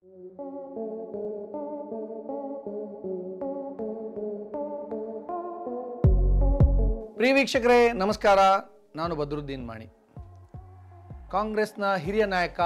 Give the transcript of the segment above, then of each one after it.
ಪ್ರಿಯ ವೀಕ್ಷಕರೇ ನಮಸ್ಕಾರ ನಾನು ಬದ್ರುದ್ದೀನ್ ಮಾಣಿ ಕಾಂಗ್ರೆಸ್ನ ಹಿರಿಯ ನಾಯಕ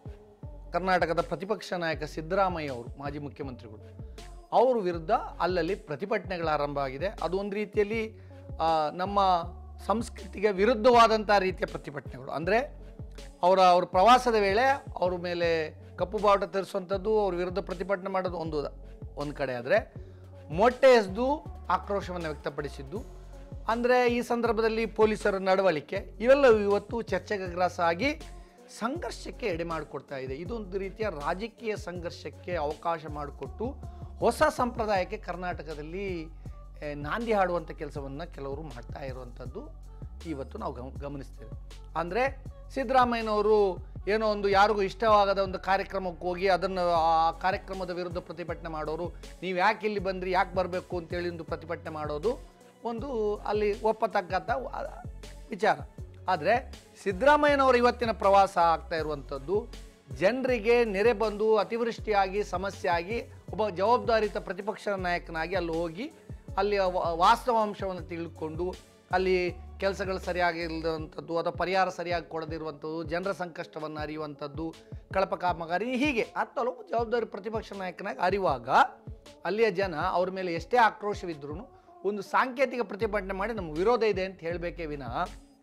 ಕರ್ನಾಟಕದ ಪ್ರತಿಪಕ್ಷ ನಾಯಕ ಸಿದ್ದರಾಮಯ್ಯ ಅವರು ಮಾಜಿ ಮುಖ್ಯಮಂತ್ರಿಗಳು ಅವ್ರ ವಿರುದ್ಧ ಅಲ್ಲಲ್ಲಿ ಪ್ರತಿಭಟನೆಗಳು ಆರಂಭ ಆಗಿದೆ ಅದು ಒಂದು ರೀತಿಯಲ್ಲಿ ಆ, ನಮ್ಮ ಸಂಸ್ಕೃತಿಗೆ ವಿರುದ್ಧವಾದಂಥ ರೀತಿಯ ಪ್ರತಿಭಟನೆಗಳು ಅಂದರೆ ಅವರ ಅವ್ರ ಪ್ರವಾಸದ ವೇಳೆ ಅವ್ರ ಮೇಲೆ ಕಪ್ಪು ಬಾವುಟ ತರಿಸುವಂಥದ್ದು ಅವ್ರ ವಿರುದ್ಧ ಪ್ರತಿಭಟನೆ ಮಾಡೋದು ಒಂದು ಒಂದು ಕಡೆ ಆದರೆ ಮೊಟ್ಟೆ ಎಸೆದು ಆಕ್ರೋಶವನ್ನು ವ್ಯಕ್ತಪಡಿಸಿದ್ದು ಅಂದರೆ ಈ ಸಂದರ್ಭದಲ್ಲಿ ಪೊಲೀಸರ ನಡವಳಿಕೆ ಇವೆಲ್ಲವೂ ಇವತ್ತು ಚರ್ಚೆಗೆ ಗ್ರಾಸ ಆಗಿ ಸಂಘರ್ಷಕ್ಕೆ ಎಡೆ ಮಾಡಿಕೊಡ್ತಾ ಇದೆ ಇದೊಂದು ರೀತಿಯ ರಾಜಕೀಯ ಸಂಘರ್ಷಕ್ಕೆ ಅವಕಾಶ ಮಾಡಿಕೊಟ್ಟು ಹೊಸ ಸಂಪ್ರದಾಯಕ್ಕೆ ಕರ್ನಾಟಕದಲ್ಲಿ ಏ, ನಾಂದಿ ಹಾಡುವಂಥ ಕೆಲಸವನ್ನು ಕೆಲವರು ಮಾಡ್ತಾ ಇರುವಂಥದ್ದು ಇವತ್ತು ನಾವು ಗಮ ಗಮನಿಸ್ತೇವೆ ಅಂದರೆ ಸಿದ್ದರಾಮಯ್ಯನವರು ಏನೋ ಒಂದು ಯಾರಿಗೂ ಇಷ್ಟವಾಗದ ಒಂದು ಕಾರ್ಯಕ್ರಮಕ್ಕೆ ಹೋಗಿ ಅದನ್ನು ಆ ಕಾರ್ಯಕ್ರಮದ ವಿರುದ್ಧ ಪ್ರತಿಭಟನೆ ಮಾಡೋರು ನೀವು ಯಾಕೆ ಇಲ್ಲಿ ಬಂದ್ರಿ ಯಾಕೆ ಬರಬೇಕು ಅಂತೇಳಿ ಒಂದು ಪ್ರತಿಭಟನೆ ಮಾಡೋದು ಒಂದು ಅಲ್ಲಿ ಒಪ್ಪತಕ್ಕಂಥ ವ- ವಿಚಾರ ಆದರೆ ಸಿದ್ದರಾಮಯ್ಯನವರ ಇವತ್ತಿನ ಪ್ರವಾಸ ಆಗ್ತಾ ಇರುವಂಥದ್ದು ಜನರಿಗೆ ನೆರೆ ಬಂದು ಅತಿವೃಷ್ಟಿಯಾಗಿ ಸಮಸ್ಯೆ ಆಗಿ ಒಬ್ಬ ಜವಾಬ್ದಾರಿತ ಪ್ರತಿಪಕ್ಷ ನಾಯಕನಾಗಿ ಅಲ್ಲಿ ಹೋಗಿ ಅಲ್ಲಿ ವ- ವಾಸ್ತವಾಂಶವನ್ನು ತಿಳ್ಕೊಂಡು ಅಲ್ಲಿ ಕೆಲಸಗಳು ಸರಿಯಾಗಿ ಇಲ್ಲದಂಥದ್ದು ಅಥವಾ ಪರಿಹಾರ ಸರಿಯಾಗಿ ಕೊಡದಿರುವಂಥದ್ದು ಜನರ ಸಂಕಷ್ಟವನ್ನು ಅರಿಯುವಂಥದ್ದು ಕಳಪ ಕಾಮಗಾರಿ ಹೀಗೆ ಹತ್ತಲು ಜವಾಬ್ದಾರಿ ಪ್ರತಿಪಕ್ಷ ನಾಯಕನಾಗಿ ಅರಿವಾಗ ಅಲ್ಲಿಯ ಜನ ಅವ್ರ ಮೇಲೆ ಎಷ್ಟೇ ಆಕ್ರೋಶವಿದ್ರೂ ಒಂದು ಸಾಂಕೇತಿಕ ಪ್ರತಿಭಟನೆ ಮಾಡಿ ನಮ್ಗೆ ವಿರೋಧ ಇದೆ ಅಂತ ಹೇಳಬೇಕೇ ವಿನಃ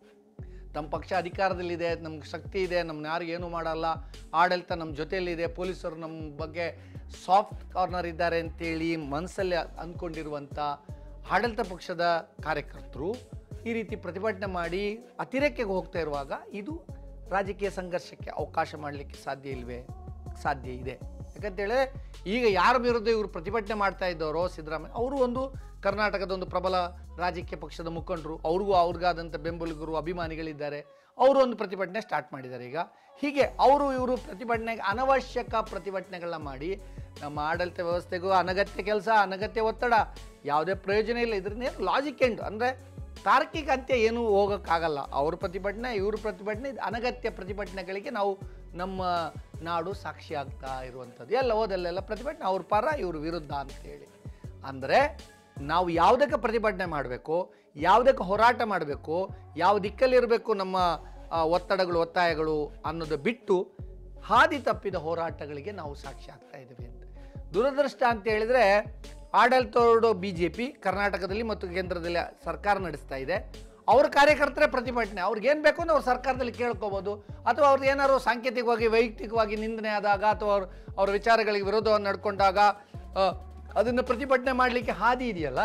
ನಮ್ಮ ಪಕ್ಷ ಅಧಿಕಾರದಲ್ಲಿದೆ ನಮ್ಗೆ ಶಕ್ತಿ ಇದೆ ನಮ್ಮನ್ನ ಯಾರು ಏನೂ ಮಾಡಲ್ಲ ಆಡಳಿತ ನಮ್ಮ ಜೊತೆಯಲ್ಲಿದೆ ಪೊಲೀಸರು ನಮ್ಮ ಬಗ್ಗೆ ಸಾಫ್ಟ್ ಕಾರ್ನರ್ ಇದ್ದಾರೆ ಅಂತೇಳಿ ಮನಸ್ಸಲ್ಲಿ ಅಂದ್ಕೊಂಡಿರುವಂಥ ಆಡಳಿತ ಪಕ್ಷದ ಕಾರ್ಯಕರ್ತರು ಈ ರೀತಿ ಪ್ರತಿಭಟನೆ ಮಾಡಿ ಅತಿರೇಕಕ್ಕೆ ಹೋಗ್ತಾ ಇರುವಾಗ ಇದು ರಾಜಕೀಯ ಸಂಘರ್ಷಕ್ಕೆ ಅವಕಾಶ ಮಾಡಲಿಕ್ಕೆ ಸಾಧ್ಯ ಇಲ್ವೇ ಸಾಧ್ಯ ಇದೆ ಯಾಕಂತೇಳಿ ಈಗ ಯಾರ ವಿರುದ್ಧ ಇವರು ಪ್ರತಿಭಟನೆ ಮಾಡ್ತಾ ಇದ್ದವರೋ ಸಿದ್ದರಾಮಯ್ಯ ಅವರು ಒಂದು ಕರ್ನಾಟಕದ ಒಂದು ಪ್ರಬಲ ರಾಜಕೀಯ ಪಕ್ಷದ ಮುಖಂಡರು ಅವ್ರಿಗೂ ಅವ್ರಿಗಾದಂಥ ಬೆಂಬಲಿಗರು ಅಭಿಮಾನಿಗಳಿದ್ದಾರೆ ಅವರು ಒಂದು ಪ್ರತಿಭಟನೆ ಸ್ಟಾರ್ಟ್ ಮಾಡಿದ್ದಾರೆ ಈಗ ಹೀಗೆ ಅವರು ಇವರು ಪ್ರತಿಭಟನೆಗೆ ಅನವಶ್ಯಕ ಪ್ರತಿಭಟನೆಗಳನ್ನ ಮಾಡಿ ನಮ್ಮ ಆಡಳಿತ ವ್ಯವಸ್ಥೆಗೂ ಅನಗತ್ಯ ಕೆಲಸ ಅನಗತ್ಯ ಒತ್ತಡ ಯಾವುದೇ ಪ್ರಯೋಜನ ಇಲ್ಲ ಇದರಿಂದ ಲಾಜಿಕ್ ಎಂಡ್ ಅಂದರೆ ತಾರ್ಕಿಕ ಅಂತ್ಯ ಏನೂ ಹೋಗೋಕ್ಕಾಗಲ್ಲ ಅವ್ರ ಪ್ರತಿಭಟನೆ ಇವ್ರ ಪ್ರತಿಭಟನೆ ಇದು ಅನಗತ್ಯ ಪ್ರತಿಭಟನೆಗಳಿಗೆ ನಾವು ನಮ್ಮ ನಾಡು ಸಾಕ್ಷಿ ಆಗ್ತಾ ಇರುವಂಥದ್ದು ಎಲ್ಲ ಹೋದಲ್ಲೆಲ್ಲ ಪ್ರತಿಭಟನೆ ಅವ್ರ ಪರ ಇವ್ರ ವಿರುದ್ಧ ಅಂತೇಳಿ ಅಂದರೆ ನಾವು ಯಾವುದಕ್ಕೆ ಪ್ರತಿಭಟನೆ ಮಾಡಬೇಕು ಯಾವುದಕ್ಕೆ ಹೋರಾಟ ಮಾಡಬೇಕು ಯಾವ ದಿಕ್ಕಲ್ಲಿರಬೇಕು ನಮ್ಮ ಆ, ಒತ್ತಡಗಳು ಒತ್ತಾಯಗಳು ಅನ್ನೋದು ಬಿಟ್ಟು ಹಾದಿ ತಪ್ಪಿದ ಹೋರಾಟಗಳಿಗೆ ನಾವು ಸಾಕ್ಷಿ ಆಗ್ತಾ ಇದ್ದೀವಿ ಅಂತ ದುರದೃಷ್ಟ ಅಂತ ಹೇಳಿದರೆ ಆಡಳಿತೋಡು ಬಿ ಜೆ ಪಿ ಕರ್ನಾಟಕದಲ್ಲಿ ಮತ್ತು ಕೇಂದ್ರದಲ್ಲಿ ಸರ್ಕಾರ ನಡೆಸ್ತಾ ಇದೆ ಅವ್ರ ಕಾರ್ಯಕರ್ತರೇ ಪ್ರತಿಭಟನೆ ಅವ್ರಿಗೇನು ಬೇಕು ಅಂದ್ರೆ ಅವ್ರು ಸರ್ಕಾರದಲ್ಲಿ ಕೇಳ್ಕೊಬೋದು ಅಥವಾ ಅವ್ರದ್ದು ಏನಾದ್ರು ಸಾಂಕೇತಿಕವಾಗಿ ವೈಯಕ್ತಿಕವಾಗಿ ನಿಂದನೆ ಆದಾಗ ಅಥವಾ ಅವ್ರ ಅವ್ರ ವಿಚಾರಗಳಿಗೆ ವಿರೋಧವನ್ನು ನಡ್ಕೊಂಡಾಗ ಅದನ್ನು ಪ್ರತಿಭಟನೆ ಮಾಡಲಿಕ್ಕೆ ಹಾದಿ ಇದೆಯಲ್ಲ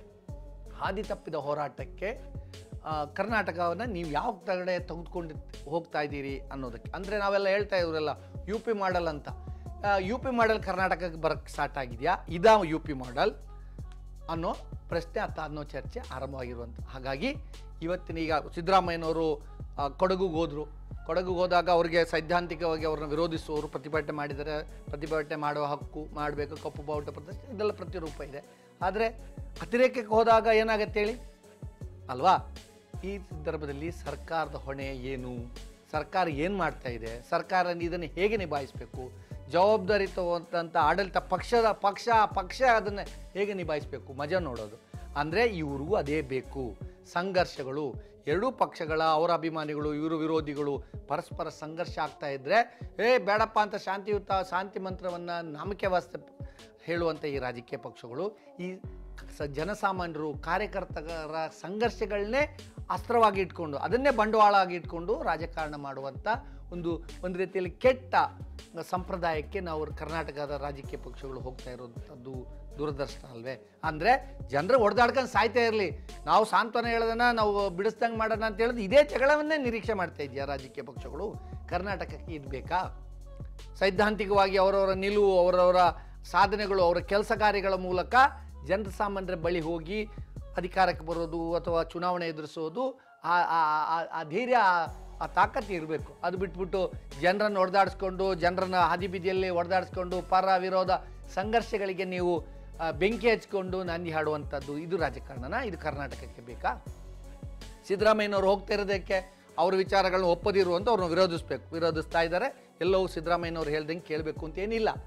ಹಾದಿ ತಪ್ಪಿದ ಹೋರಾಟಕ್ಕೆ ಆ, ಕರ್ನಾಟಕವನ್ನು ನೀವು ಯಾವ ಕಡೆ ತೆಗೆದುಕೊಂಡು ಹೋಗ್ತಾ ಇದ್ದೀರಿ ಅನ್ನೋದಕ್ಕೆ ಅಂದರೆ ನಾವೆಲ್ಲ ಹೇಳ್ತಾ ಇದ್ರಲ್ಲ ಯು ಪಿ ಮಾಡಲ್ ಅಂತ ಯು ಪಿ ಮಾಡಲ್ ಕರ್ನಾಟಕಕ್ಕೆ ಬರೋಕ್ಕೆ ಸ್ಟಾರ್ಟ್ ಆಗಿದೆಯಾ ಇದಾ ಯು ಪಿ ಮಾಡಲ್ ಅನ್ನೋ ಪ್ರಶ್ನೆ ಅತ್ತ ಅನ್ನೋ ಚರ್ಚೆ ಆರಂಭವಾಗಿರುವಂಥ ಹಾಗಾಗಿ ಇವತ್ತಿನ ಈಗ ಸಿದ್ದರಾಮಯ್ಯನವರು ಆ, ಕೊಡಗುಗೆ ಹೋದರು ಕೊಡಗುಗೆ ಹೋದಾಗ ಅವರಿಗೆ ಸೈದ್ಧಾಂತಿಕವಾಗಿ ಅವ್ರನ್ನ ವಿರೋಧಿಸುವವರು ಪ್ರತಿಭಟನೆ ಮಾಡಿದರೆ ಪ್ರತಿಭಟನೆ ಮಾಡುವ ಹಕ್ಕು ಮಾಡಬೇಕು ಕಪ್ಪು ಬಾವುಟ ಪ್ರದರ್ಶನ ಇದೆಲ್ಲ ಪ್ರತಿರೂಪ ಇದೆ ಆದರೆ ಅತಿರೇಕಕ್ಕೆ ಹೋದಾಗ ಏನಾಗತ್ತೆ ಹೇಳಿ ಅಲ್ವಾ ಈ ಸಂದರ್ಭದಲ್ಲಿ ಸರ್ಕಾರದ ಹೊಣೆ ಏನು ಸರ್ಕಾರ ಏನು ಮಾಡ್ತಾ ಇದೆ ಸರ್ಕಾರ ಇದನ್ನು ಹೇಗೆ ನಿಭಾಯಿಸಬೇಕು ಜವಾಬ್ದಾರಿತವಂತ ಆಡಳಿತ ಪಕ್ಷದ ಪಕ್ಷ ಪಕ್ಷ ಅದನ್ನು ಹೇಗೆ ನಿಭಾಯಿಸಬೇಕು ಮಜಾ ನೋಡೋದು ಅಂದರೆ ಇವ್ರಿಗೂ ಅದೇ ಬೇಕು ಸಂಘರ್ಷಗಳು ಎರಡೂ ಪಕ್ಷಗಳ ಅವರ ಅಭಿಮಾನಿಗಳು ಇವರು ವಿರೋಧಿಗಳು ಪರಸ್ಪರ ಸಂಘರ್ಷ ಆಗ್ತಾ ಇದ್ದರೆ ಏ ಬೇಡಪ್ಪ ಅಂತ ಶಾಂತಿಯುತ ಶಾಂತಿ ಮಂತ್ರವನ್ನು ನಂಬಿಕೆ ವಾಸ್ತೆ ಹೇಳುವಂಥ ಈ ರಾಜಕೀಯ ಪಕ್ಷಗಳು ಈ ಸ ಜನಸಾಮಾನ್ಯರು ಕಾರ್ಯಕರ್ತರ ಸಂಘರ್ಷಗಳನ್ನೇ ಅಸ್ತ್ರವಾಗಿ ಇಟ್ಕೊಂಡು ಅದನ್ನೇ ಬಂಡವಾಳ ಆಗಿ ಇಟ್ಕೊಂಡು ರಾಜಕಾರಣ ಮಾಡುವಂಥ ಒಂದು ಒಂದು ರೀತಿಯಲ್ಲಿ ಕೆಟ್ಟ ಸಂಪ್ರದಾಯಕ್ಕೆ ನಾವು ಕರ್ನಾಟಕದ ರಾಜಕೀಯ ಪಕ್ಷಗಳು ಹೋಗ್ತಾ ಇರೋಂಥದ್ದು ದುರದರ್ಶನ ಅಲ್ವೇ ಅಂದರೆ ಜನರು ಹೊಡೆದಾಡ್ಕೊಂಡು ಸಾಯ್ತಾ ಇರಲಿ ನಾವು ಸಾಂತ್ವನ ಹೇಳೋದನ್ನ ನಾವು ಬಿಡಿಸ್ದಂಗೆ ಮಾಡೋಣ ಅಂತ ಹೇಳಿದ್ರೆ ಇದೇ ಜಗಳವನ್ನೇ ನಿರೀಕ್ಷೆ ಮಾಡ್ತಾ ಇದೆಯಾ ರಾಜಕೀಯ ಪಕ್ಷಗಳು ಕರ್ನಾಟಕಕ್ಕೆ ಇದು ಬೇಕಾ ಸೈದ್ಧಾಂತಿಕವಾಗಿ ಅವರವರ ನಿಲುವು ಅವರವರ ಸಾಧನೆಗಳು ಅವರ ಕೆಲಸ ಕಾರ್ಯಗಳ ಮೂಲಕ ಜನಸಾಮಾನ್ಯರ ಬಳಿ ಹೋಗಿ ಅಧಿಕಾರಕ್ಕೆ ಬರೋದು ಅಥವಾ ಚುನಾವಣೆ ಎದುರಿಸೋದು ಆ- ಆ- ಆ- ಆ ಧೈರ್ಯ ಆ- ಆ ತಾಕತ್ತು ಇರಬೇಕು ಅದು ಬಿಟ್ಬಿಟ್ಟು ಜನರನ್ನು ಹೊಡೆದಾಡಿಸ್ಕೊಂಡು ಜನರನ್ನು ಹಾದಿ ಬೀದಿಯಲ್ಲಿ ಹೊಡೆದಾಡಿಸ್ಕೊಂಡು ಪರ ವಿರೋಧ ಸಂಘರ್ಷಗಳಿಗೆ ನೀವು ಆ, ಬೆಂಕಿ ಹಚ್ಕೊಂಡು ನಂದಿ ಹಾಡುವಂಥದ್ದು ಇದು ರಾಜಕಾರಣನ ಇದು ಕರ್ನಾಟಕಕ್ಕೆ ಬೇಕಾ ಸಿದ್ದರಾಮಯ್ಯನವ್ರು ಹೋಗ್ತಾ ಇರೋದಕ್ಕೆ ಅವ್ರ ವಿಚಾರಗಳನ್ನ ಒಪ್ಪದಿರುವಂತ ಅವ್ರನ್ನ ವಿರೋಧಿಸ್ಬೇಕು ವಿರೋಧಿಸ್ತಾ ಇದ್ದಾರೆ ಎಲ್ಲವೂ ಸಿದ್ದರಾಮಯ್ಯನವ್ರು ಹೇಳ್ದಂಗೆ ಕೇಳಬೇಕು ಅಂತ ಏನಿಲ್ಲ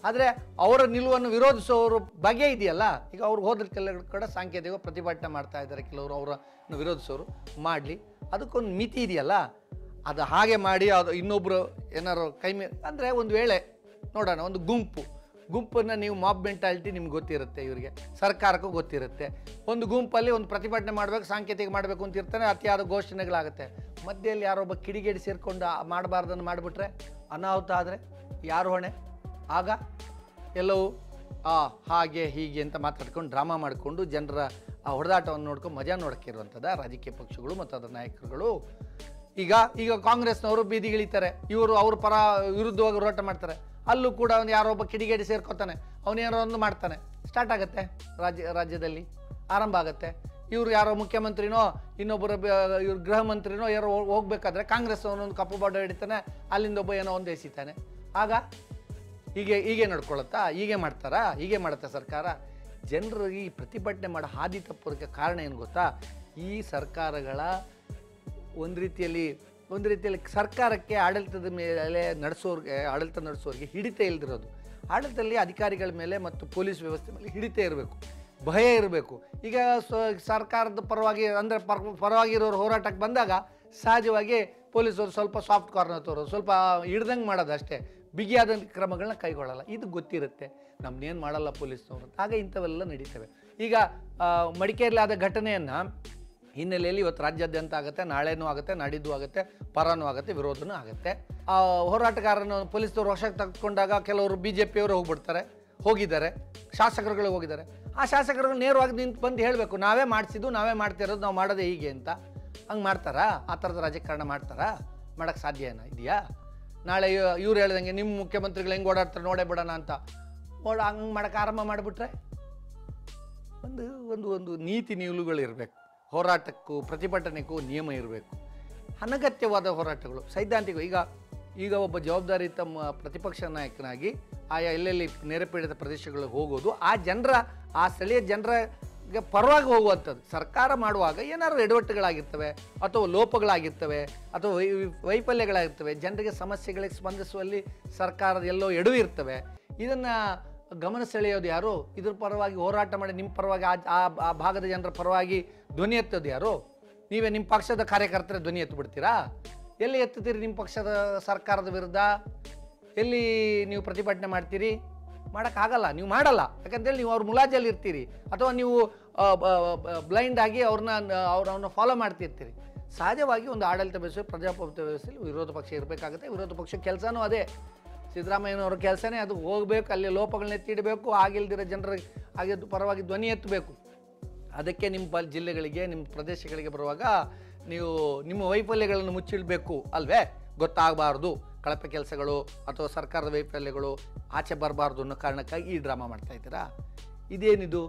ಆದರೆ ಅವರ ನಿಲುವನ್ನು ವಿರೋಧಿಸೋರು ಬಗೆ ಇದೆಯಲ್ಲ ಈಗ ಅವ್ರು ಹೋದ್ರ ಕೆಲವು ಕಡೆ ಸಾಂಕೇತಿಕ ಪ್ರತಿಭಟನೆ ಮಾಡ್ತಾ ಇದ್ದಾರೆ ಕೆಲವರು ಅವರನ್ನು ವಿರೋಧಿಸೋರು ಮಾಡಲಿ ಅದಕ್ಕೊಂದು ಮಿತಿ ಇದೆಯಲ್ಲ ಅದು ಹಾಗೆ ಮಾಡಿ ಅದು ಇನ್ನೊಬ್ಬರು ಏನಾರು ಕೈ ಮೇ ಅಂದರೆ ಒಂದು ವೇಳೆ ನೋಡೋಣ ಒಂದು ಗುಂಪು ಗುಂಪನ್ನು ನೀವು ಮಾಬ್ ಮೆಂಟಾಲಿಟಿ ನಿಮ್ಗೆ ಗೊತ್ತಿರುತ್ತೆ ಇವರಿಗೆ ಸರ್ಕಾರಕ್ಕೂ ಗೊತ್ತಿರುತ್ತೆ ಒಂದು ಗುಂಪಲ್ಲಿ ಒಂದು ಪ್ರತಿಭಟನೆ ಮಾಡಬೇಕು ಸಾಂಕೇತಿಕ ಮಾಡಬೇಕು ಅಂತ ಇರ್ತಾನೆ ಅತಿಯಾದ ಘೋಷಣೆಗಳಾಗುತ್ತೆ ಮಧ್ಯೆಯಲ್ಲಿ ಯಾರೊಬ್ಬ ಕಿಡಿಗೇಡಿ ಸೇರಿಕೊಂಡು ಮಾಡಬಾರ್ದನ್ನು ಮಾಡಿಬಿಟ್ರೆ ಅನಾಹುತ ಆದರೆ ಯಾರು ಹೊಣೆ ಆಗ ಎಲ್ಲವೂ ಆ ಹಾಗೆ ಹೀಗೆ ಅಂತ ಮಾತಾಡ್ಕೊಂಡು ಡ್ರಾಮಾ ಮಾಡಿಕೊಂಡು ಜನರ ಆ ಹೊಡೆದಾಟವನ್ನು ನೋಡ್ಕೊಂಡು ಮಜಾ ನೋಡೋಕ್ಕಿರುವಂಥದ್ದು ರಾಜಕೀಯ ಪಕ್ಷಗಳು ಮತ್ತು ಅದರ ನಾಯಕರುಗಳು ಈಗ ಈಗ ಕಾಂಗ್ರೆಸ್ನವರು ಬೀದಿಗಿಳಿತಾರೆ ಇವರು ಅವ್ರ ಪರ ವಿರುದ್ಧವಾಗಿ ಹೋರಾಟ ಮಾಡ್ತಾರೆ ಅಲ್ಲೂ ಕೂಡ ಅವ್ನು ಯಾರೊಬ್ಬ ಕಿಡಿಗೇಡಿ ಸೇರ್ಕೋತಾನೆ ಅವನೇನೋ ಒಂದು ಮಾಡ್ತಾನೆ ಸ್ಟಾರ್ಟ್ ಆಗುತ್ತೆ ರಾಜ್ಯ ರಾಜ್ಯದಲ್ಲಿ ಆರಂಭ ಆಗುತ್ತೆ ಇವ್ರು ಯಾರೋ ಮುಖ್ಯಮಂತ್ರಿನೋ ಇನ್ನೊಬ್ಬರ ಇವ್ರ ಗೃಹ ಮಂತ್ರಿನೋ ಯಾರೋ ಹೋಗ್- ಹೋಗ್ಬೇಕಾದ್ರೆ ಕಾಂಗ್ರೆಸ್ ಅವನೊಂದು ಕಪ್ಪು ಬಾಡ ಹಿಡಿತಾನೆ ಅಲ್ಲಿಂದ ಒಬ್ಬ ಏನೋ ಒಂದು ಎಸಿತಾನೆ ಆಗ ಹೀಗೆ ಹೀಗೆ ನಡ್ಕೊಳತ್ತಾ ಹೀಗೆ ಮಾಡ್ತಾರಾ ಹೀಗೆ ಮಾಡುತ್ತೆ ಸರ್ಕಾರ ಜನರು ಈ ಪ್ರತಿಭಟನೆ ಮಾಡೋ ಹಾದಿ ತಪ್ಪೋದಕ್ಕೆ ಕಾರಣ ಏನು ಗೊತ್ತಾ ಈ ಸರ್ಕಾರಗಳ ಒಂದು ರೀತಿಯಲ್ಲಿ ಒಂದು ರೀತಿಯಲ್ಲಿ ಸರ್ಕಾರಕ್ಕೆ ಆಡಳಿತದ ಮೇಲೆ ನಡೆಸೋರ್ಗೆ ಆಡಳಿತ ನಡೆಸೋರಿಗೆ ಹಿಡಿತ ಇಲ್ದಿರೋದು ಆಡಳಿತದಲ್ಲಿ ಅಧಿಕಾರಿಗಳ ಮೇಲೆ ಮತ್ತು ಪೊಲೀಸ್ ವ್ಯವಸ್ಥೆ ಮೇಲೆ ಹಿಡಿತ ಇರಬೇಕು ಭಯ ಇರಬೇಕು ಈಗ ಸ- ಸರ್ಕಾರದ ಪರವಾಗಿ ಅಂದರೆ ಪರ ಪರವಾಗಿರೋರು ಹೋರಾಟಕ್ಕೆ ಬಂದಾಗ ಸಹಜವಾಗಿ ಪೊಲೀಸರು ಸ್ವಲ್ಪ ಸಾಫ್ಟ್ ಕಾರ್ನರ್ ತೋರೋದು ಸ್ವಲ್ಪ ಹಿಡ್ದಂಗೆ ಮಾಡೋದು ಅಷ್ಟೇ ಬಿಗಿಯಾದ ಕ್ರಮಗಳನ್ನ ಕೈಗೊಳ್ಳಲ್ಲ ಇದು ಗೊತ್ತಿರುತ್ತೆ ನಮ್ಮನ್ನೇನು ಮಾಡಲ್ಲ ಪೊಲೀಸ್ನವರು ಅಂತ. ಆಗ ಇಂಥವೆಲ್ಲ ನಡೀತವೆ ಈಗ ಆ, ಮಡಿಕೇರಿಯಲ್ಲಿ ಆದ ಘಟನೆಯನ್ನು ಹಿನ್ನೆಲೆಯಲ್ಲಿ ಇವತ್ತು ರಾಜ್ಯಾದ್ಯಂತ ಆಗುತ್ತೆ ನಾಳೆನೂ ಆಗುತ್ತೆ ನಾಡಿದ್ದು ಆಗುತ್ತೆ ಪರನೂ ಆಗುತ್ತೆ ವಿರೋಧನೂ ಆಗುತ್ತೆ ಆ ಹೋರಾಟಗಾರನ ಪೊಲೀಸ್ನವರು ವಶಕ್ಕೆ ತೆಗೆದುಕೊಂಡಾಗ ಕೆಲವರು ಬಿ ಜೆ ಪಿಯವರು ಹೋಗ್ಬಿಡ್ತಾರೆ ಹೋಗಿದ್ದಾರೆ ಶಾಸಕರುಗಳು ಹೋಗಿದ್ದಾರೆ ಆ ಶಾಸಕರುಗಳು ನೇರವಾಗಿ ನಿಂತು ಬಂದು ಹೇಳಬೇಕು ನಾವೇ ಮಾಡಿಸಿದ್ದು ನಾವೇ ಮಾಡ್ತಿರೋದು ನಾವು ಮಾಡೋದೇ ಹೀಗೆ ಅಂತ ಹಂಗೆ ಮಾಡ್ತಾರಾ ಆ ಥರದ ರಾಜಕಾರಣ ಮಾಡ್ತಾರಾ ಮಾಡೋಕ್ಕೆ ಸಾಧ್ಯ ಏನೋ ಇದೆಯಾ ನಾಳೆ ಇವ್ರು ಹೇಳ್ದಂಗೆ ನಿಮ್ಮ ಮುಖ್ಯಮಂತ್ರಿಗಳು ಹೆಂಗೆ ಓಡಾಡ್ತಾರೆ ನೋಡೇ ಬಿಡೋಣ ಅಂತ ಓಡ ಹಂಗೆ ಮಾಡೋಕ್ಕೆ ಆರಂಭ ಮಾಡಿಬಿಟ್ರೆ ಒಂದು ಒಂದು ಒಂದು ನೀತಿ ನಿಲುವುಗಳಿರಬೇಕು ಹೋರಾಟಕ್ಕೂ ಪ್ರತಿಭಟನೆಗೂ ನಿಯಮ ಇರಬೇಕು ಅನಗತ್ಯವಾದ ಹೋರಾಟಗಳು ಸೈದ್ಧಾಂತಿಕ ಈಗ ಈಗ ಒಬ್ಬ ಜವಾಬ್ದಾರಿಯುತ ಮ- ಪ್ರತಿಪಕ್ಷ ನಾಯಕನಾಗಿ ಆಯಾ ಎಲ್ಲೆಲ್ಲಿ ನೆರೆ ಪೀಡಿತ ಪ್ರದೇಶಗಳಿಗೆ ಹೋಗೋದು ಆ ಜನರ ಆ ಸ್ಥಳೀಯ ಜನರಿಗೆ ಪರವಾಗಿ ಹೋಗುವಂಥದ್ದು ಸರ್ಕಾರ ಮಾಡುವಾಗ ಏನಾದ್ರು ಎಡವಟ್ಟುಗಳಾಗಿರ್ತವೆ ಅಥವಾ ಲೋಪಗಳಾಗಿರ್ತವೆ ಅಥವಾ ವೈ ವೈಫಲ್ಯಗಳಾಗಿರ್ತವೆ ಜನರಿಗೆ ಸಮಸ್ಯೆಗಳಿಗೆ ಸ್ಪಂದಿಸುವಲ್ಲಿ ಸರ್ಕಾರದ ಎಲ್ಲೋ ಎಡವು ಇರ್ತವೆ ಇದನ್ನು ಗಮನ ಸೆಳೆಯೋದು ಯಾರು ಇದ್ರ ಪರವಾಗಿ ಹೋರಾಟ ಮಾಡಿ ನಿಮ್ಮ ಪರವಾಗಿ ಆ- ಆ ಆ ಭಾಗದ ಜನರ ಪರವಾಗಿ ಧ್ವನಿ ಎತ್ತೋದು ಯಾರು ನೀವೇ ನಿಮ್ಮ ಪಕ್ಷದ ಕಾರ್ಯಕರ್ತರ ಧ್ವನಿ ಎತ್ತು ಬಿಡ್ತೀರಾ ಎಲ್ಲಿ ಎತ್ತುತ್ತೀರಿ ನಿಮ್ಮ ಪಕ್ಷದ ಸರ್ಕಾರದ ವಿರುದ್ಧ ಎಲ್ಲಿ ನೀವು ಪ್ರತಿಭಟನೆ ಮಾಡ್ತೀರಿ ಮಾಡೋಕ್ಕಾಗಲ್ಲ ನೀವು ಮಾಡಲ್ಲ ಯಾಕಂತೇಳಿ ನೀವು ಅವ್ರ ಮುಲಾಜಲ್ಲಿ ಇರ್ತೀರಿ ಅಥವಾ ನೀವು ಬ್ಲೈಂಡ್ ಆಗಿ ಅವ್ರನ್ನ ಅವ್ರನ್ನ ಫಾಲೋ ಮಾಡ್ತಿರ್ತೀರಿ ಸಹಜವಾಗಿ ಒಂದು ಆಡಳಿತ ವ್ಯವಸ್ಥೆ ಪ್ರಜಾಪ್ರಭುತ್ವ ವ್ಯವಸ್ಥೆಯಲ್ಲಿ ವಿರೋಧ ಪಕ್ಷ ಇರಬೇಕಾಗುತ್ತೆ ವಿರೋಧ ಪಕ್ಷ ಕೆಲಸನೂ ಅದೇ ಸಿದ್ದರಾಮಯ್ಯನವ್ರ ಕೆಲಸನೇ ಅದು ಹೋಗಬೇಕು ಅಲ್ಲಿ ಲೋಪಗಳನ್ನ ಎತ್ತಿಡಬೇಕು ಆಗಿಲ್ದಿರೋ ಜನರಿಗೆ ಆಗಿದ್ದು ಪರವಾಗಿ ಧ್ವನಿ ಎತ್ತಬೇಕು ಅದಕ್ಕೆ ನಿಮ್ಮ ಬಲ್ ಜಿಲ್ಲೆಗಳಿಗೆ ನಿಮ್ಮ ಪ್ರದೇಶಗಳಿಗೆ ಬರುವಾಗ ನೀವು ನಿಮ್ಮ ವೈಫಲ್ಯಗಳನ್ನು ಮುಚ್ಚಿಡಬೇಕು ಅಲ್ವೇ ಗೊತ್ತಾಗಬಾರ್ದು ಕಳಪೆ ಕೆಲಸಗಳು ಅಥವಾ ಸರ್ಕಾರದ ವೈಫಲ್ಯಗಳು ಆಚೆ ಬರಬಾರ್ದು ಅನ್ನೋ ಕಾರಣಕ್ಕಾಗಿ ಈ ಡ್ರಾಮಾ ಮಾಡ್ತಾ ಇದ್ದೀರಾ ಇದೇನಿದು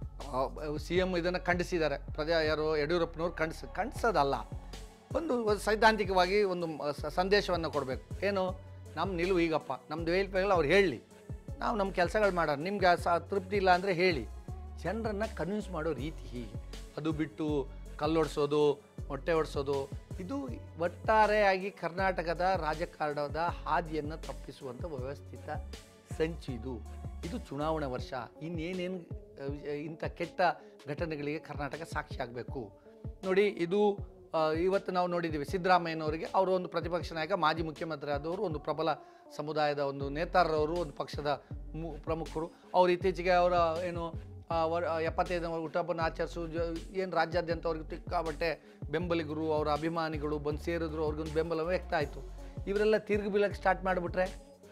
ಸಿ ಎಮ್ ಇದನ್ನು ಖಂಡಿಸಿದ್ದಾರೆ ಪ್ರಜಾ ಯಾರು ಯಡಿಯೂರಪ್ಪನವ್ರು ಖಂಡಿಸ್ ಖಂಡಿಸೋದಲ್ಲ ಒಂದು ಒಂದು ಸೈದ್ಧಾಂತಿಕವಾಗಿ ಒಂದು ಮ- ಸ- ಸಂದೇಶವನ್ನು ಕೊಡಬೇಕು ಏನು ನಮ್ಮ ನಿಲುವು ಈಗಪ್ಪ ನಮ್ಮದು ವೈಫಲ್ಯಗಳು ಅವ್ರು ಹೇಳಲಿ ನಾವು ನಮ್ಮ ಕೆಲಸಗಳು ಮಾಡೋಣ ನಿಮ್ಗೆ ಸ ತೃಪ್ತಿ ಇಲ್ಲ ಅಂದರೆ ಹೇಳಿ ಜನರನ್ನು ಕನ್ವಿನ್ಸ್ ಮಾಡೋ ರೀತಿ ಹೀಗೆ ಅದು ಬಿಟ್ಟು ಕಲ್ಲೊಡಿಸೋದು ಮೊಟ್ಟೆ ಹೊಡ್ಸೋದು ಇದು ಒಟ್ಟಾರೆಯಾಗಿ ಕರ್ನಾಟಕದ ರಾಜಕಾರಣದ ಹಾದಿಯನ್ನು ತಪ್ಪಿಸುವಂಥ ವ್ಯವಸ್ಥಿತ ಸಂಚು ಇದು ಇದು ಚುನಾವಣಾ ವರ್ಷ ಇನ್ನೇನೇನು ಇಂಥ ಕೆಟ್ಟ ಘಟನೆಗಳಿಗೆ ಕರ್ನಾಟಕ ಸಾಕ್ಷಿ ಆಗಬೇಕು ನೋಡಿ ಇದು ಆ, ಇವತ್ತು ನಾವು ನೋಡಿದ್ದೀವಿ ಸಿದ್ದರಾಮಯ್ಯನವರಿಗೆ ಅವರು ಒಂದು ಪ್ರತಿಪಕ್ಷ ನಾಯಕ ಮಾಜಿ ಮುಖ್ಯಮಂತ್ರಿ ಆದವರು ಒಂದು ಪ್ರಬಲ ಸಮುದಾಯದ ಒಂದು ನೇತಾರರವರು ಒಂದು ಪಕ್ಷದ ಮು ಪ್ರಮುಖರು ಅವರು ಇತ್ತೀಚೆಗೆ ಅವರ ಏನು ಆ, ವರ್- ಆ, ಎಪ್ಪತ್ತೈದನೇ ಹುಟ್ಟುಹಬ್ಬನ ಆಚರಿಸು ಏನು ರಾಜ್ಯಾದ್ಯಂತ ಅವ್ರಿಗೆ ಸಿಕ್ಕಾಬಟ್ಟೆ ಬೆಂಬಲಿಗರು ಅವರ ಅಭಿಮಾನಿಗಳು ಬಂದು ಸೇರಿದ್ರು ಅವ್ರಿಗೊಂದು ಬೆಂಬಲ ವ್ಯಕ್ತ ಆಯಿತು ಇವರೆಲ್ಲ ತಿರುಗಿ ಬೀಳಕ್ಕೆ ಸ್ಟಾರ್ಟ್ ಮಾಡಿಬಿಟ್ರೆ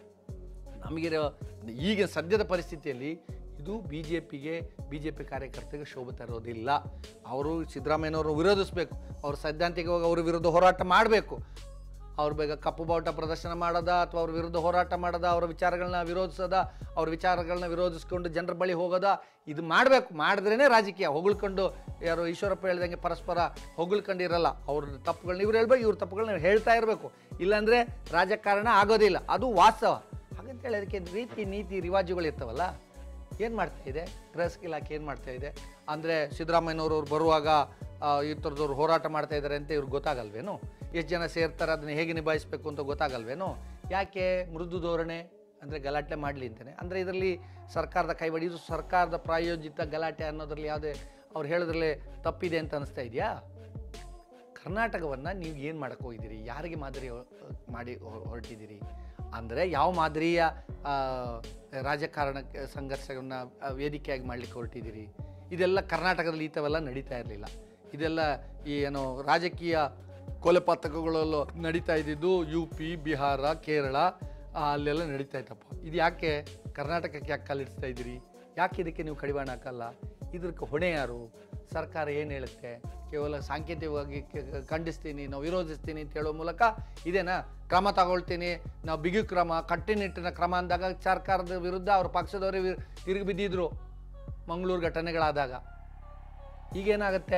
ನಮಗಿರೋ ಈಗ ಸದ್ಯದ ಪರಿಸ್ಥಿತಿಯಲ್ಲಿ ಇದು ಬಿ ಜೆ ಪಿಗೆ ಬಿ ಜೆ ಪಿ ಕಾರ್ಯಕರ್ತರಿಗೆ ಶೋಭೆ ತರೋದಿಲ್ಲ ಅವರು ಸಿದ್ದರಾಮಯ್ಯನವರು ವಿರೋಧಿಸಬೇಕು ಅವರು ಸೈದ್ಧಾಂತಿಕವಾಗಿ ಅವ್ರ ವಿರುದ್ಧ ಹೋರಾಟ ಮಾಡಬೇಕು ಅವ್ರ ಬೇಗ ಕಪ್ಪು ಬಾವುಟ ಪ್ರದರ್ಶನ ಮಾಡೋದ ಅಥವಾ ಅವ್ರ ವಿರುದ್ಧ ಹೋರಾಟ ಮಾಡೋದ ಅವರ ವಿಚಾರಗಳನ್ನ ವಿರೋಧಿಸೋದ ಅವ್ರ ವಿಚಾರಗಳನ್ನ ವಿರೋಧಿಸ್ಕೊಂಡು ಜನರ ಬಳಿ ಹೋಗೋದ ಇದು ಮಾಡಬೇಕು ಮಾಡಿದ್ರೇ ರಾಜಕೀಯ ಹೊಗಳ್ಕೊಂಡು ಯಾರು ಈಶ್ವರಪ್ಪ ಹೇಳ್ದಂಗೆ ಪರಸ್ಪರ ಹೊಗಳ್ಕೊಂಡಿರಲ್ಲ ಅವ್ರ ತಪ್ಪುಗಳನ್ನ ಇವ್ರು ಹೇಳ್ಬೇಕು ಇವ್ರ ತಪ್ಪುಗಳನ್ನ ಹೇಳ್ತಾ ಇರಬೇಕು ಇಲ್ಲಾಂದರೆ ರಾಜಕಾರಣ ಆಗೋದಿಲ್ಲ ಅದು ವಾಸ್ತವ ಹಾಗಂತೇಳಿ ಅದಕ್ಕೆ ರೀತಿ ನೀತಿ ರಿವಾಜುಗಳು ಇರ್ತಾವಲ್ಲ ಏನು ಮಾಡ್ತಾ ಇದೆ ಗೃಹ ಇಲಾಖೆ ಏನು ಮಾಡ್ತಾ ಇದೆ ಅಂದರೆ ಸಿದ್ದರಾಮಯ್ಯನವರು ಅವ್ರು ಬರುವಾಗ ಆ, ಈ ಥರದವ್ರು ಹೋರಾಟ ಮಾಡ್ತಾ ಇದ್ದಾರೆ ಅಂತ ಇವ್ರಿಗೆ ಗೊತ್ತಾಗಲ್ವೇನು ಎಷ್ಟು ಜನ ಸೇರ್ತಾರೆ ಅದನ್ನು ಹೇಗೆ ನಿಭಾಯಿಸಬೇಕು ಅಂತ ಗೊತ್ತಾಗಲ್ವೇನು ಯಾಕೆ ಮೃದು ಧೋರಣೆ ಅಂದರೆ ಗಲಾಟೆ ಮಾಡಲಿ ಅಂತಾನೆ ಅಂದರೆ ಇದರಲ್ಲಿ ಸರ್ಕಾರದ ಕೈವಾಡಿ ಇದು ಸರ್ಕಾರದ ಪ್ರಾಯೋಜಿತ ಗಲಾಟೆ ಅನ್ನೋದ್ರಲ್ಲಿ ಯಾವುದೇ ಅವ್ರು ಹೇಳೋದ್ರಲ್ಲಿ ತಪ್ಪಿದೆ ಅಂತ ಅನಿಸ್ತಾ ಇದೆಯಾ ಕರ್ನಾಟಕವನ್ನು ನೀವು ಏನು ಮಾಡಕ್ಕೆ ಹೋಗಿದ್ದೀರಿ ಯಾರಿಗೆ ಮಾದರಿ ಹೊ- ಮಾಡಿ ಹೊ- ಹೊರಟಿದ್ದೀರಿ ಅಂದರೆ ಯಾವ ಮಾದರಿಯ ಆ, ರಾಜಕಾರಣ ಸಂಘರ್ಷವನ್ನು ವೇದಿಕೆಯಾಗಿ ಮಾಡಲಿಕ್ಕೆ ಹೊರಟಿದ್ದೀರಿ ಇದೆಲ್ಲ ಕರ್ನಾಟಕದಲ್ಲಿ ಈ ಥವೆಲ್ಲ ನಡೀತಾ ಇರಲಿಲ್ಲ ಇದೆಲ್ಲ ಈ ಏನು ರಾಜಕೀಯ ಕೊಲೆಪಾತಕಗಳಲ್ಲೂ ನಡೀತಾ ಇದ್ದಿದ್ದು ಯು ಪಿ ಬಿಹಾರ ಕೇರಳ ಆ, ಅಲ್ಲೆಲ್ಲ ನಡೀತಾ ಇತ್ತಪ್ಪ ಇದು ಯಾಕೆ ಕರ್ನಾಟಕಕ್ಕೆ ಯಾಕೆ ಕಾಲಿಡಿಸ್ತಾ ಇದ್ದೀರಿ ಯಾಕೆ ಇದಕ್ಕೆ ನೀವು ಕಡಿವಾಣ ಹಾಕಲ್ಲ ಇದಕ್ಕೆ ಹೊಣೆ ಯಾರು ಸರ್ಕಾರ ಏನು ಹೇಳುತ್ತೆ ಕೇವಲ ಸಾಂಕೇತಿಕವಾಗಿ ಕ- ಖಂಡಿಸ್ತೀನಿ ನಾವು ವಿರೋಧಿಸ್ತೀನಿ ಅಂತ ಹೇಳೋ ಮೂಲಕ ಇದೇನಾ ಕ್ರಮ ತಗೊಳ್ತೀನಿ ನಾವು ಬಿಗಿ ಕ್ರಮ ಕಟ್ಟುನಿಟ್ಟಿನ ಕ್ರಮ ಅಂದಾಗ ಸರ್ಕಾರದ ವಿರುದ್ಧ ಅವ್ರ ಪಕ್ಷದವರೇ ವಿ- ತಿರುಗಿ ಬಿದ್ದಿದ್ರು ಮಂಗಳೂರು ಘಟನೆಗಳಾದಾಗ ಈಗೇನಾಗುತ್ತೆ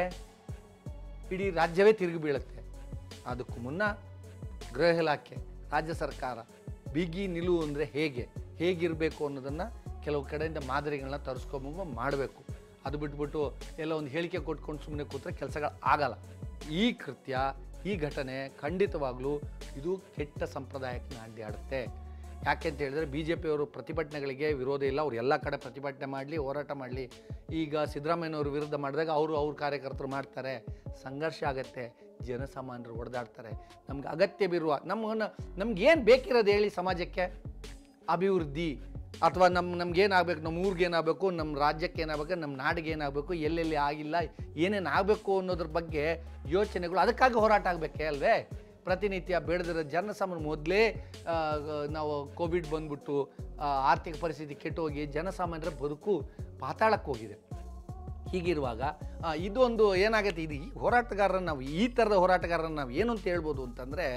ಇಡೀ ರಾಜ್ಯವೇ ತಿರುಗಿ ಬೀಳುತ್ತೆ ಅದಕ್ಕೂ ಮುನ್ನ ಗೃಹ ಇಲಾಖೆ ರಾಜ್ಯ ಸರ್ಕಾರ ಬಿಗಿ ನಿಲುವು ಅಂದರೆ ಹೇಗೆ ಹೇಗಿರಬೇಕು ಅನ್ನೋದನ್ನು ಕೆಲವು ಕಡೆಯಿಂದ ಮಾದರಿಗಳನ್ನ ತರಿಸ್ಕೊಂಬ ಮಾಡಬೇಕು ಅದು ಬಿಟ್ಬಿಟ್ಟು ಎಲ್ಲ ಒಂದು ಹೇಳಿಕೆ ಕೊಟ್ಕೊಂಡು ಸುಮ್ಮನೆ ಕೂತ್ರೆ ಕೆಲಸಗಳು ಆಗಲ್ಲ ಈ ಕೃತ್ಯ ಈ ಘಟನೆ ಖಂಡಿತವಾಗ್ಲೂ ಇದು ಕೆಟ್ಟ ಸಂಪ್ರದಾಯಕ್ಕೆ ನಾಂದಿ ಆಡುತ್ತೆ ಯಾಕೆ ಅಂತ ಹೇಳಿದ್ರೆ ಬಿ ಜೆ ಪಿಯವರು ಪ್ರತಿಭಟನೆಗಳಿಗೆ ವಿರೋಧ ಇಲ್ಲ ಅವ್ರು ಎಲ್ಲ ಕಡೆ ಪ್ರತಿಭಟನೆ ಮಾಡಲಿ ಹೋರಾಟ ಮಾಡಲಿ ಈಗ ಸಿದ್ದರಾಮಯ್ಯನವ್ರ ವಿರುದ್ಧ ಮಾಡಿದಾಗ ಅವರು ಅವ್ರ ಕಾರ್ಯಕರ್ತರು ಮಾಡ್ತಾರೆ ಸಂಘರ್ಷ ಆಗತ್ತೆ ಜನಸಾಮಾನ್ಯರು ಹೊಡೆದಾಡ್ತಾರೆ ನಮ್ಗೆ ಅಗತ್ಯವಿರುವ ನಮ್ಮನ್ನು ನಮ್ಗೇನು ಬೇಕಿರೋದು ಹೇಳಿ ಸಮಾಜಕ್ಕೆ ಅಭಿವೃದ್ಧಿ ಅಥವಾ ನಮ್ಮ ನಮ್ಗೇನಾಗಬೇಕು ನಮ್ಮ ಊರಿಗೆ ಏನಾಗಬೇಕು ನಮ್ಮ ರಾಜ್ಯಕ್ಕೆ ಏನಾಗಬೇಕು ನಮ್ಮ ನಾಡಿಗೆ ಏನಾಗಬೇಕು ಎಲ್ಲೆಲ್ಲಿ ಆಗಿಲ್ಲ ಏನೇನು ಆಗಬೇಕು ಅನ್ನೋದ್ರ ಬಗ್ಗೆ ಯೋಚನೆಗಳು ಅದಕ್ಕಾಗಿ ಹೋರಾಟ ಆಗಬೇಕೇ ಅಲ್ವೇ ಪ್ರತಿನಿತ್ಯ ಬೇಡದಿರೋ ಜನಸಾಮಾನ್ಯ ಮೊದಲೇ ನಾವು ಕೋವಿಡ್ ಬಂದ್ಬಿಟ್ಟು ಆ, ಆರ್ಥಿಕ ಪರಿಸ್ಥಿತಿ ಕೆಟ್ಟೋಗಿ ಜನಸಾಮಾನ್ಯರ ಬದುಕು ಪಾತಾಳಕ್ಕೆ ಹೋಗಿದೆ ಹೀಗಿರುವಾಗ ಆ, ಇದು ಒಂದು ಏನಾಗುತ್ತೆ ಇದು ಈ ಹೋರಾಟಗಾರರನ್ನ ನಾವು ಈ ಥರದ ಹೋರಾಟಗಾರರನ್ನ ನಾವು ಏನು ಅಂತ ಹೇಳ್ಬೋದು ಅಂತಂದರೆ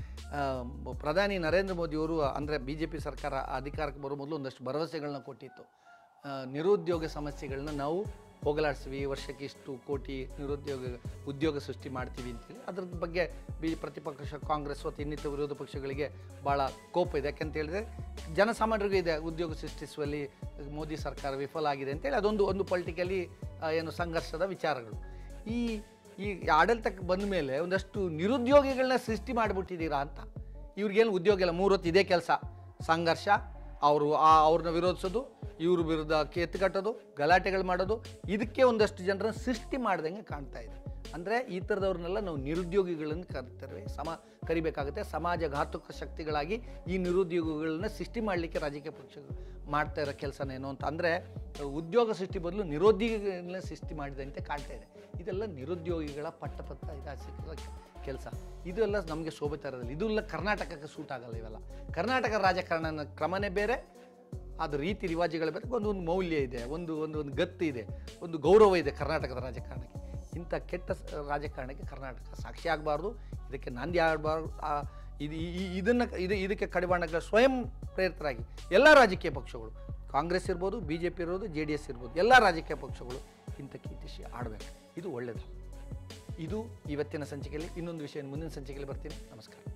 ಪ್ರಧಾನಿ ನರೇಂದ್ರ ಮೋದಿಯವರು ಅಂದರೆ ಬಿ ಜೆ ಪಿ ಸರ್ಕಾರ ಅಧಿಕಾರಕ್ಕೆ ಬರೋ ಮೊದಲು ಒಂದಷ್ಟು ಭರವಸೆಗಳನ್ನ ಕೊಟ್ಟಿತ್ತು ಆ, ನಿರುದ್ಯೋಗ ಸಮಸ್ಯೆಗಳನ್ನ ನಾವು ಹೋಗಲಾಡಿಸ್ತೀವಿ ವರ್ಷಕ್ಕೆ ಇಷ್ಟು ಕೋಟಿ ನಿರುದ್ಯೋಗ ಉದ್ಯೋಗ ಸೃಷ್ಟಿ ಮಾಡ್ತೀವಿ ಅಂತೇಳಿ ಅದ್ರ ಬಗ್ಗೆ ಬಿ ಪ್ರತಿಪಕ್ಷ ಕಾಂಗ್ರೆಸ್ ಮತ್ತು ಇನ್ನಿತರ ವಿರೋಧ ಪಕ್ಷಗಳಿಗೆ ಭಾಳ ಕೋಪ ಇದೆ ಯಾಕೆಂತ ಹೇಳಿದ್ರೆ ಜನಸಾಮಾನ್ಯರಿಗೂ ಇದೆ ಉದ್ಯೋಗ ಸೃಷ್ಟಿಸುವಲ್ಲಿ ಮೋದಿ ಸರ್ಕಾರ ವಿಫಲ ಆಗಿದೆ ಅಂತೇಳಿ ಅದೊಂದು ಒಂದು ಪೊಲಿಟಿಕಲಿ ಏನು ಸಂಘರ್ಷದ ವಿಚಾರಗಳು ಈ ಈ ಆಡಳಿತಕ್ಕೆ ಬಂದ ಮೇಲೆ ಒಂದಷ್ಟು ನಿರುದ್ಯೋಗಿಗಳನ್ನ ಸೃಷ್ಟಿ ಮಾಡಿಬಿಟ್ಟಿದ್ದೀರಾ ಅಂತ ಇವ್ರಿಗೇನು ಉದ್ಯೋಗ ಇಲ್ಲ ಮೂರೊತ್ತು ಇದೇ ಕೆಲಸ ಸಂಘರ್ಷ ಅವರು ಆ ಅವ್ರನ್ನ ವಿರೋಧಿಸೋದು ಇವ್ರ ವಿರುದ್ಧ ಕೆತ್ತುಕಟ್ಟೋದು ಗಲಾಟೆಗಳು ಮಾಡೋದು ಇದಕ್ಕೆ ಒಂದಷ್ಟು ಜನರನ್ನ ಸೃಷ್ಟಿ ಮಾಡ್ದಂಗೆ ಕಾಣ್ತಾ ಇದೆ ಅಂದರೆ ಈ ಥರದವ್ರನ್ನೆಲ್ಲ ನಾವು ನಿರುದ್ಯೋಗಿಗಳನ್ನು ಕರಿತೇವೆ ಸಮ ಕರಿಬೇಕಾಗುತ್ತೆ ಸಮಾಜ ಘಾತುಕ ಶಕ್ತಿಗಳಾಗಿ ಈ ನಿರುದ್ಯೋಗಿಗಳನ್ನ ಸೃಷ್ಟಿ ಮಾಡಲಿಕ್ಕೆ ರಾಜಕೀಯ ಪಕ್ಷಗಳು ಮಾಡ್ತಾ ಇರೋ ಕೆಲಸನೇನು ಅಂತ ಅಂದರೆ ಉದ್ಯೋಗ ಸೃಷ್ಟಿ ಬದಲು ನಿರುದ್ಯೋಗಿಗಳನ್ನ ಸೃಷ್ಟಿ ಮಾಡಿದಂತೆ ಕಾಣ್ತಾ ಇದೆ ಇದೆಲ್ಲ ನಿರುದ್ಯೋಗಿಗಳ ಪಟ್ಟಪತ್ತ ಇತಿಹಾಸಿಕ ಕೆಲಸ ಇದೆಲ್ಲ ನಮಗೆ ಶೋಭೆ ತರೋದಿಲ್ಲ ಇದೆಲ್ಲ ಕರ್ನಾಟಕಕ್ಕೆ ಸೂಟ್ ಆಗಲ್ಲ ಇವೆಲ್ಲ ಕರ್ನಾಟಕ ರಾಜಕಾರಣ ಕ್ರಮನೇ ಬೇರೆ ಅದು ರೀತಿ ರಿವಾಜುಗಳು ಬೇರೆ ಒಂದು ಒಂದು ಮೌಲ್ಯ ಇದೆ ಒಂದು ಒಂದು ಒಂದು ಗತ್ತು ಇದೆ ಒಂದು ಗೌರವ ಇದೆ ಕರ್ನಾಟಕದ ರಾಜಕಾರಣಕ್ಕೆ ಇಂಥ ಕೆಟ್ಟ ಸ- ರಾಜಕಾರಣಕ್ಕೆ ಕರ್ನಾಟಕ ಸಾಕ್ಷಿ ಆಗಬಾರ್ದು ಇದಕ್ಕೆ ನಾಂದಿ ಆಗಬಾರ್ದು ಇದು ಈ- ಈ- ಇದನ್ನು ಇದು ಇದಕ್ಕೆ ಕಡಿವಾಣಗಳ ಸ್ವಯಂ ಪ್ರೇರಿತರಾಗಿ ಎಲ್ಲ ರಾಜಕೀಯ ಪಕ್ಷಗಳು ಕಾಂಗ್ರೆಸ್ ಇರ್ಬೋದು ಬಿ ಜೆ ಪಿ ಇರ್ಬೋದು ಜೆ ಡಿ ಎಸ್ ಇರ್ಬೋದು ಎಲ್ಲ ರಾಜಕೀಯ ಪಕ್ಷಗಳು ಇಂಥ ಕೀರ್ತಿಶಿ ಆಡಬೇಕು ಇದು ಒಳ್ಳೆಯದು ಇದು ಇವತ್ತಿನ ಸಂಚಿಕೆಯಲ್ಲಿ ಇನ್ನೊಂದು ವಿಷಯ ಮುಂದಿನ ಸಂಚಿಕೆಯಲ್ಲಿ ಬರ್ತೀನಿ ನಮಸ್ಕಾರ